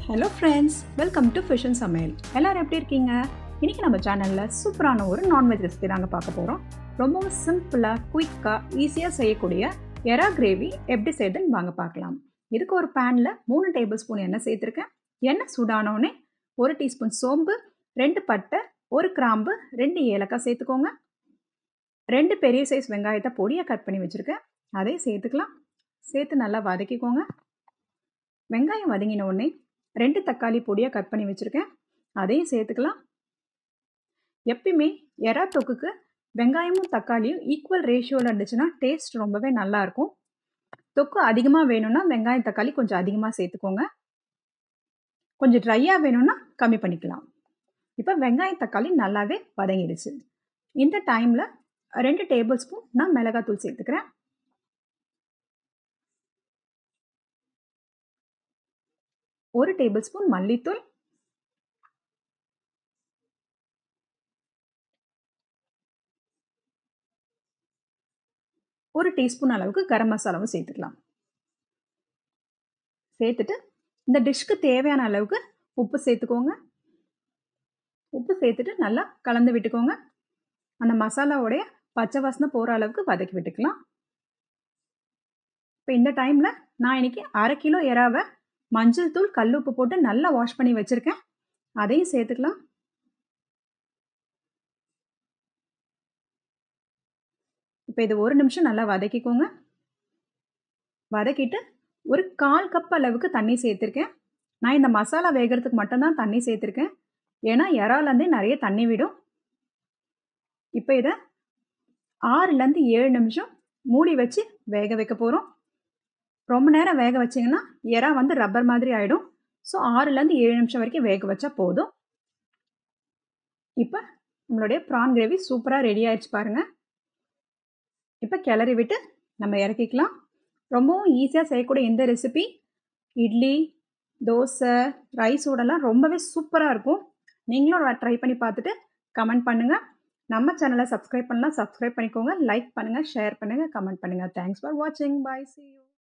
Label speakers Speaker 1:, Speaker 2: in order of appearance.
Speaker 1: hello friends welcome to ஃபிஷன் சமையல் எல்லாரும் எப்படி இருக்கீங்க இன்றைக்கி நம்ம சேனலில் சூப்பரான ஒரு நான்வெஜ் ரெசிபி தாங்க பார்க்க போகிறோம் ரொம்பவும் சிம்பிளாக குயிக்காக ஈஸியாக செய்யக்கூடிய எறா கிரேவி எப்படி செய்யுதுன்னு வாங்க பார்க்கலாம் இதுக்கு ஒரு பேனில் மூணு டேபிள் ஸ்பூன் எண்ணெய் சேர்த்துருக்கேன் எண்ணெய் சூடானோடனே ஒரு டீஸ்பூன் சோம்பு ரெண்டு பட்டை ஒரு கிராம்பு ரெண்டு ஏலக்காய் சேர்த்துக்கோங்க ரெண்டு பெரிய சைஸ் வெங்காயத்தை பொடியாக கட் பண்ணி வச்சுருக்கேன் அதையும் சேர்த்துக்கலாம் சேர்த்து நல்லா வதக்கிக்கோங்க வெங்காயம் வதங்கின உடனே ரெண்டு தக்காளி பொடியாக கட் பண்ணி வச்சுருக்கேன் அதையும் சேர்த்துக்கலாம் எப்பயுமே எறா தொக்குக்கு வெங்காயமும் தக்காளியும் ஈக்குவல் ரேஷியோவில் இருந்துச்சுன்னா டேஸ்ட் ரொம்பவே நல்லாயிருக்கும் தொக்கு அதிகமாக வேணும்னா வெங்காயம் தக்காளி கொஞ்சம் அதிகமாக சேர்த்துக்கோங்க கொஞ்சம் ட்ரையாக வேணும்னா கம்மி பண்ணிக்கலாம் இப்போ வெங்காயம் தக்காளி நல்லாவே வதங்கிடுச்சு இந்த டைமில் ரெண்டு டேபிள் ஸ்பூன் நான் மிளகாத்தூள் சேர்த்துக்கிறேன் ஒரு டேபிள் ஸ்பூன் மல்லித்தூள் ஒரு டீஸ்பூன் அளவுக்கு கரம் மசாலாவும் சேர்த்துக்கலாம் சேர்த்துட்டு இந்த டிஷ்க்கு தேவையான அளவுக்கு உப்பு சேர்த்துக்கோங்க உப்பு சேர்த்துட்டு நல்லா கலந்து விட்டுக்கோங்க அந்த மசாலாவோடைய பச்சை வாசனை போகிற அளவுக்கு வதக்கி விட்டுக்கலாம் இப்போ இந்த டைமில் நான் இன்றைக்கி அரை கிலோ எறாவை மஞ்சள் தூள் கல் உப்பு போட்டு நல்லா வாஷ் பண்ணி வச்சுருக்கேன் அதையும் சேர்த்துக்கலாம் இப்போ இது ஒரு நிமிஷம் நல்லா வதக்கிக்கோங்க வதக்கிட்டு ஒரு கால் கப் அளவுக்கு தண்ணி சேர்த்துருக்கேன் நான் இந்த மசாலா வேகிறதுக்கு மட்டும்தான் தண்ணி சேர்த்துருக்கேன் ஏன்னா இறாலேருந்தே நிறைய தண்ணி விடும் இப்போ இதை ஆறுலேருந்து ஏழு நிமிஷம் மூடி வச்சு வேக வைக்க போகிறோம் ரொம்ப நேரம் வேக வச்சிங்கன்னா எறா வந்து ரப்பர் மாதிரி ஆகிடும் ஸோ ஆறுலேருந்து ஏழு நிமிஷம் வரைக்கும் வேக வச்சா போதும் இப்போ நம்மளுடைய ப்ரான் கிரேவி சூப்பராக ரெடி ஆயிடுச்சு பாருங்கள் இப்போ கிளறி விட்டு நம்ம இறக்கிக்கலாம் ரொம்பவும் ஈஸியாக செய்யக்கூடிய இந்த ரெசிபி இட்லி தோசை ரைஸோடலாம் ரொம்பவே சூப்பராக இருக்கும் நீங்களும் ட்ரை பண்ணி பார்த்துட்டு கமெண்ட் பண்ணுங்கள் நம்ம சேனலை சப்ஸ்கிரைப் பண்ணலாம் சப்ஸ்கிரைப் பண்ணிக்கோங்க லைக் பண்ணுங்கள் ஷேர் பண்ணுங்கள் கமெண்ட் பண்ணுங்கள் தேங்க்ஸ் ஃபார் வாட்சிங் பாய் சி யூ